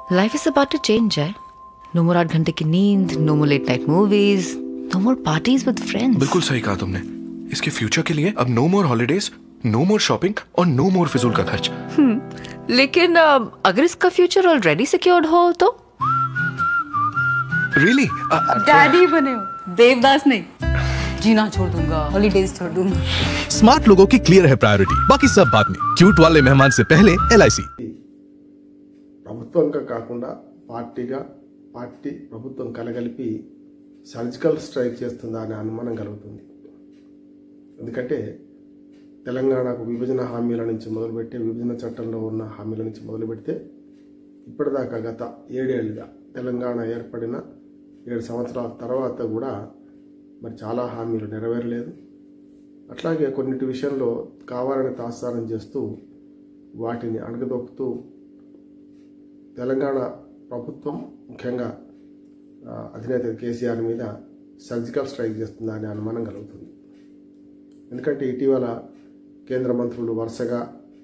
Life is about to change, eh? No more आठ घंटे की नींद no more late night movies no more parties with friends बिल्कुल सही कहा तुमने इसके फ्यूचर के लिए अब no more holidays no more shopping और नो मोर फिजूल का खर्च लेकिन अ, अगर इसका फ्यूचर ऑलरेडी सिक्योर्ड हो तो रियली डैडी बने हो देवदास नहीं जीना छोड़ दूंगा हॉलीडेज छोड़ दूंगा स्मार्ट लोगों की क्लियर है प्रायोरिटी बाकी सब बाद में क्यूट वाले मेहमान से पहले एल ప్రభుత్వంగా కాకుండా పార్టీగా పార్టీ ప్రభుత్వం కలగలిపి సర్జికల్ స్ట్రైక్ చేస్తుందా అనే అనుమానం కలుగుతుంది ఎందుకంటే తెలంగాణకు విభజన హామీల నుంచి మొదలుపెట్టి విభజన చట్టంలో ఉన్న హామీల నుంచి మొదలు పెడితే ఇప్పటిదాకా గత ఏడేళ్లుగా తెలంగాణ ఏర్పడిన ఏడు సంవత్సరాల తర్వాత కూడా మరి చాలా హామీలు నెరవేరలేదు అట్లాగే కొన్నిటి విషయంలో కావాలని తాత్సారం చేస్తూ వాటిని అణగదొక్కుతూ తెలంగాణ ప్రభుత్వం ముఖ్యంగా ఆ, అధినేత కేసీఆర్ మీద సర్జికల్ స్ట్రైక్ చేస్తుందా అనే అనుమానం కలుగుతుంది ఎందుకంటే ఇటీవల కేంద్ర మంత్రులు వరుసగా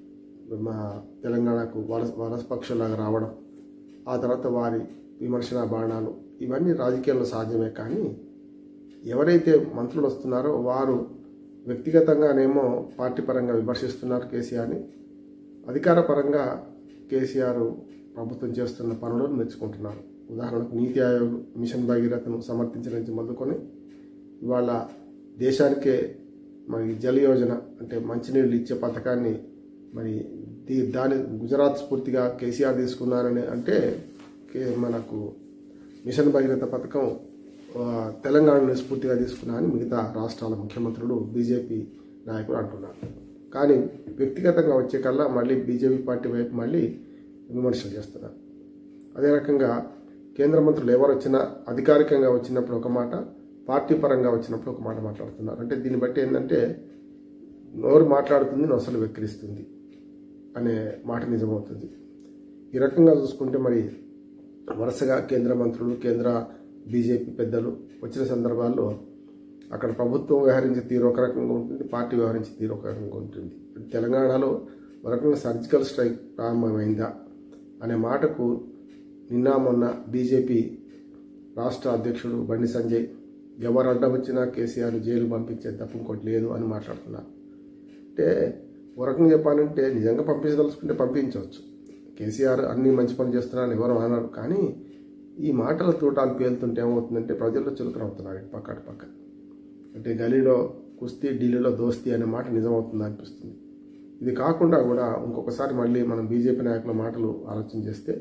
మా తెలంగాణకు వలస వలస పక్షులాగా రావడం ఆ తర్వాత వారి విమర్శన బాణాలు ఇవన్నీ రాజకీయాల్లో సాధ్యమే కానీ ఎవరైతే మంత్రులు వస్తున్నారో వారు వ్యక్తిగతంగానేమో పార్టీ పరంగా విమర్శిస్తున్నారు కేసీఆర్ని అధికార పరంగా కేసీఆర్ ప్రభుత్వం చేస్తున్న పనులను మెచ్చుకుంటున్నారు ఉదాహరణకు నీతి ఆయోగ్ మిషన్ భగీరథను సమర్థించడం నుంచి మొదలుకొని ఇవాళ దేశానికే మరి జల యోజన అంటే మంచినీళ్ళు ఇచ్చే పథకాన్ని మరి దీ- దాని గుజరాత్ స్ఫూర్తిగా కేసీఆర్ తీసుకున్నారని అంటే కే- మనకు మిషన్ భగీరథ పథకం ఆ, తెలంగాణను స్ఫూర్తిగా తీసుకున్నా అని మిగతా రాష్ట్రాల ముఖ్యమంత్రులు బీజేపీ నాయకులు అంటున్నారు కానీ వ్యక్తిగతంగా వచ్చే కల్లా మళ్ళీ బీజేపీ పార్టీ వైపు మళ్ళీ విమర్శలు చేస్తున్నారు అదే రకంగా కేంద్ర మంత్రులు ఎవరు వచ్చినా అధికారికంగా వచ్చినప్పుడు ఒక మాట పార్టీ పరంగా వచ్చినప్పుడు ఒక మాట మాట్లాడుతున్నారు అంటే దీన్ని బట్టి ఏంటంటే నోరు మాట్లాడుతుంది నొసలు వెక్కిరిస్తుంది అనే మాట నిజమవుతుంది ఈ రకంగా చూసుకుంటే మరి వరుసగా కేంద్ర మంత్రులు కేంద్ర బీజేపీ పెద్దలు వచ్చిన సందర్భాల్లో అక్కడ ప్రభుత్వం వ్యవహరించే తీరు ఒక రకంగా ఉంటుంది పార్టీ వ్యవహరించే తీరు ఒక రకంగా ఉంటుంది తెలంగాణలో ఒక రకంగా సర్జికల్ స్ట్రైక్ ప్రారంభమైందా అనే మాటకు నిన్న మొన్న బీజేపీ రాష్ట్ర అధ్యక్షుడు బండి సంజయ్ ఎవరు అడ్డం వచ్చినా కేసీఆర్ జైలు పంపించే తప్ప ఇంకోటి లేదు అని మాట్లాడుతున్నారు అంటే ఒక రకంగా చెప్పాలంటే నిజంగా పంపించదలుచుకుంటే పంపించవచ్చు కేసీఆర్ అన్ని మంచి పనులు చేస్తున్నారని ఎవరు అన్నారు కానీ ఈ మాటల తూటాలు పేలుతుంటే ఏమవుతుందంటే ప్రజల్లో చులకన అవుతున్నారు ఇటు పక్క అటు పక్క అంటే గలీలో కుస్తీ ఢిల్లీలో దోస్తీ అనే మాట నిజమవుతుంది అనిపిస్తుంది ఇది కాకుండా కూడా ఇంకొకసారి మళ్ళీ మనం బీజేపీ నాయకుల మాటలు ఆలోచన చేస్తే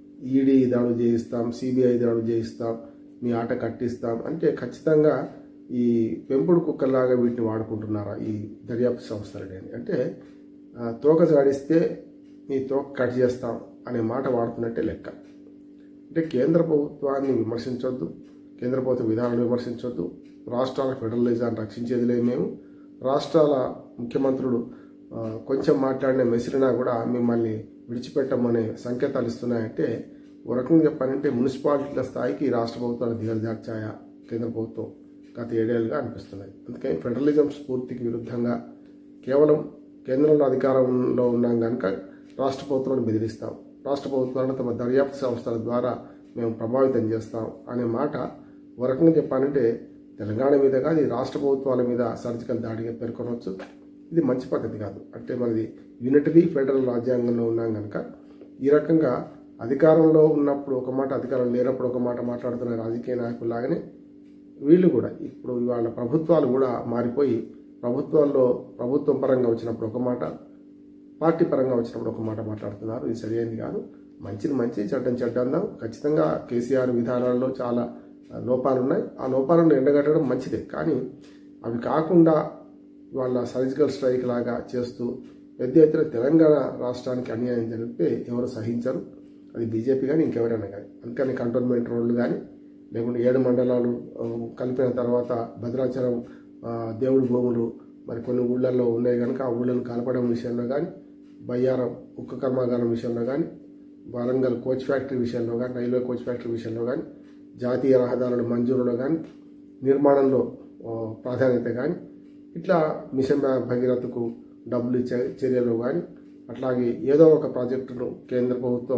ఈడీ దాడులు చేయిస్తాం సిబిఐ దాడులు చేయిస్తాం మీ ఆట కట్టిస్తాం అంటే ఖచ్చితంగా ఈ పెంపుడు కుక్కల్లాగా వీటిని వాడుకుంటున్నారా ఈ దర్యాప్తు సంస్థలని అంటే ఆ, తోక జాడిస్తే మీ తోక కట్ చేస్తాం అనే మాట వాడుతున్నట్టే లెక్క అంటే కేంద్ర ప్రభుత్వాన్ని విమర్శించొద్దు కేంద్ర ప్రభుత్వ విధానాలు విమర్శించొద్దు రాష్ట్రాల ఫెడరలిజాన్ని రక్షించేది లేదు మేము రాష్ట్రాల ముఖ్యమంత్రులు ఆ, కొంచెం మాట్లాడిన మెసిరినా కూడా మిమ్మల్ని విడిచిపెట్టమనే సంకేతాలు ఇస్తున్నాయంటే ఓ రకంగా చెప్పాలంటే మున్సిపాలిటీల స్థాయికి రాష్ట్ర ప్రభుత్వాలు దిగజార్చాయా కేంద్ర ప్రభుత్వం గత ఏడేళ్ళుగా అనిపిస్తున్నాయి అందుకని ఫెడరలిజం స్ఫూర్తికి విరుద్ధంగా కేవలం కేంద్రంలో అధికారంలో ఉన్నాం కనుక రాష్ట్ర ప్రభుత్వాలను బెదిరిస్తాం రాష్ట్ర ప్రభుత్వాలను తమ దర్యాప్తు సంస్థల ద్వారా మేము ప్రభావితం చేస్తాం అనే మాట ఒక రకంగా చెప్పాలంటే తెలంగాణ మీద కాదు ఈ రాష్ట్ర ప్రభుత్వాల మీద సర్జికల్ దాడిగా పేర్కొనవచ్చు ఇది మంచి పద్ధతి కాదు అంటే మనది యూనిటరీ ఫెడరల్ రాజ్యాంగంలో ఉన్నాం కనుక ఈ రకంగా అధికారంలో ఉన్నప్పుడు ఒక మాట అధికారం లేనప్పుడు ఒక మాట మాట్లాడుతున్న రాజకీయ నాయకుల్లాగానే వీళ్ళు కూడా ఇప్పుడు ఇవాళ ప్రభుత్వాలు కూడా మారిపోయి ప్రభుత్వాల్లో ప్రభుత్వం పరంగా వచ్చినప్పుడు ఒక మాట పార్టీ పరంగా వచ్చినప్పుడు ఒక మాట మాట్లాడుతున్నారు ఇది సరైనది కాదు మంచిని మంచి చెడ్డం చెడ్డ అందాం ఖచ్చితంగా కేసీఆర్ విధానాల్లో చాలా లోపాలు ఉన్నాయి ఆ లోపాలను ఎండగట్టడం మంచిదే కానీ అవి కాకుండా వాళ్ళ సర్జికల్ స్ట్రైక్ లాగా చేస్తూ పెద్ద ఎత్తున తెలంగాణ రాష్ట్రానికి అన్యాయం జరిగితే ఎవరు సహించరు అది బీజేపీ కానీ ఇంకెవరైనా కానీ అందుకని కంటోన్మెంట్ రోడ్లు కానీ లేకుంటే ఏడు మండలాలు ఆ, కలిపిన తర్వాత భద్రాచలం ఆ, దేవుడి భూములు మరి కొన్ని ఊళ్ళల్లో ఉన్నాయి కనుక ఆ ఊళ్ళను కలపడం విషయంలో కానీ బయ్యారం ఉక్కు కర్మాగారం విషయంలో కానీ వరంగల్ కోచ్ ఫ్యాక్టరీ విషయంలో కానీ రైల్వే కోచ్ ఫ్యాక్టరీ విషయంలో కానీ జాతీయ రహదారుల మంజూరులో కానీ నిర్మాణంలో ఆ, ప్రాధాన్యత కానీ ఇట్లా మిషన్ భగీరథకు డబ్బులు ఇచ్చే చర్యలు కానీ అట్లాగే ఏదో ఒక ప్రాజెక్టును కేంద్ర ప్రభుత్వం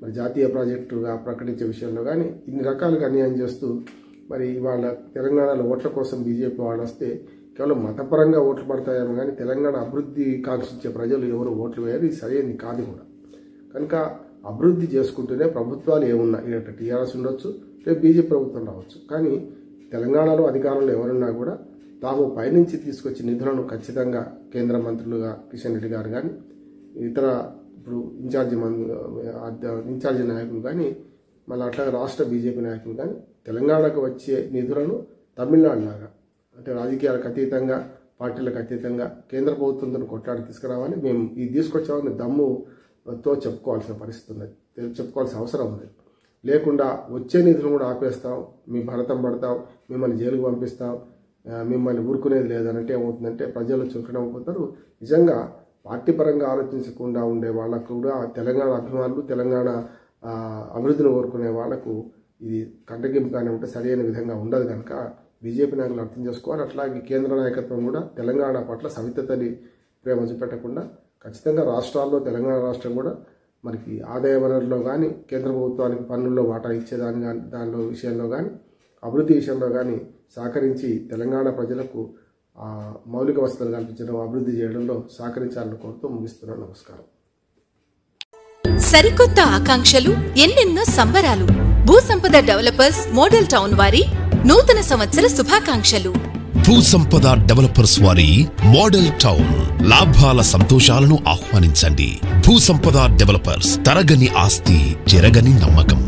మరి జాతీయ ప్రాజెక్టుగా ప్రకటించే విషయంలో కానీ ఇన్ని రకాలుగా అన్యాయం చేస్తూ మరి వాళ్ళ తెలంగాణలో ఓట్ల కోసం బీజేపీ వాళ్ళు వస్తే కేవలం మతపరంగా ఓట్లు పడతాయేమో కానీ తెలంగాణ అభివృద్ధి కాంక్షించే ప్రజలు ఎవరు ఓట్లు వేయరు ఇది సరైనది కాదు కూడా కనుక అభివృద్ధి చేసుకుంటూనే ప్రభుత్వాలు ఏమున్నా ఇక టీఆర్ఎస్ ఉండొచ్చు రేపు బీజేపీ ప్రభుత్వం రావచ్చు కానీ తెలంగాణలో అధికారంలో ఎవరున్నా కూడా తాము పైనుంచి తీసుకొచ్చి నిధులను ఖచ్చితంగా కేంద్ర మంత్రులుగా కిషన్ రెడ్డి గారు కానీ ఇతర ఇప్పుడు ఇన్ఛార్జి మం అధ్య- ఇన్ఛార్జి నాయకులు కానీ మళ్ళీ అట్లాగే రాష్ట్ర బీజేపీ నాయకులు కానీ తెలంగాణకు వచ్చే నిధులను తమిళనాడు లాగా అంటే రాజకీయాలకు అతీతంగా పార్టీలకు అతీతంగా కేంద్ర ప్రభుత్వంతో కొట్లాడి తీసుకురావాలి మేము ఇది తీసుకొచ్చామని దమ్ముతో చెప్పుకోవాల్సిన పరిస్థితి ఉన్నది తె- చెప్పుకోవాల్సిన అవసరం ఉంది లేకుండా వచ్చే నిధులు కూడా ఆపేస్తాం మీ భరతం పడతాం మిమ్మల్ని జైలుకు పంపిస్తాం ఆ, మిమ్మల్ని ఊరుకునేది లేదనంటే ఏమవుతుందంటే ప్రజలు చులకడం పోతారు నిజంగా పార్టీ పరంగా ఆలోచించకుండా ఉండే వాళ్ళకు కూడా తెలంగాణ అభిమానులు తెలంగాణ ఆ, అభివృద్ధిని కోరుకునే వాళ్ళకు ఇది కంటగింపుగానే ఉంటే సరైన విధంగా ఉండదు కనుక బీజేపీ నాయకులు అర్థం చేసుకోవాలి అట్లాగే కేంద్ర నాయకత్వం కూడా తెలంగాణ పట్ల సవితతని ప్రేమ చూపెట్టకుండా ఖచ్చితంగా రాష్ట్రాల్లో తెలంగాణ రాష్ట్రం కూడా మనకి ఆదాయ వనరుల్లో కానీ కేంద్ర ప్రభుత్వానికి పన్నుల్లో వాటా ఇచ్చేదాని కానీ దానిలో విషయంలో కానీ అభివృద్ధి విషయంలో కానీ సహకరించి తెలంగాణ ప్రజలకు ఆ, మౌలిక వసతులు కల్పించడం అభివృద్ధి చేయడంలో సహకరించాలని కోరుతూ ముగిస్తున్నాను నమస్కారం సరికొత్త ఆకాంక్షలు ఎన్నెన్నో సంబరాలు భూసంపద డెవలపర్స్ మోడల్ టౌన్ వారి నూతన సంవత్సర శుభాకాంక్షలు భూ సంపద డెవలపర్స్ వారి మోడల్ టౌన్ లాభాల సంతోషాలను ఆహ్వానించండి భూ సంపద డెవలపర్స్ తరగని ఆస్తి చెరగని నమ్మకం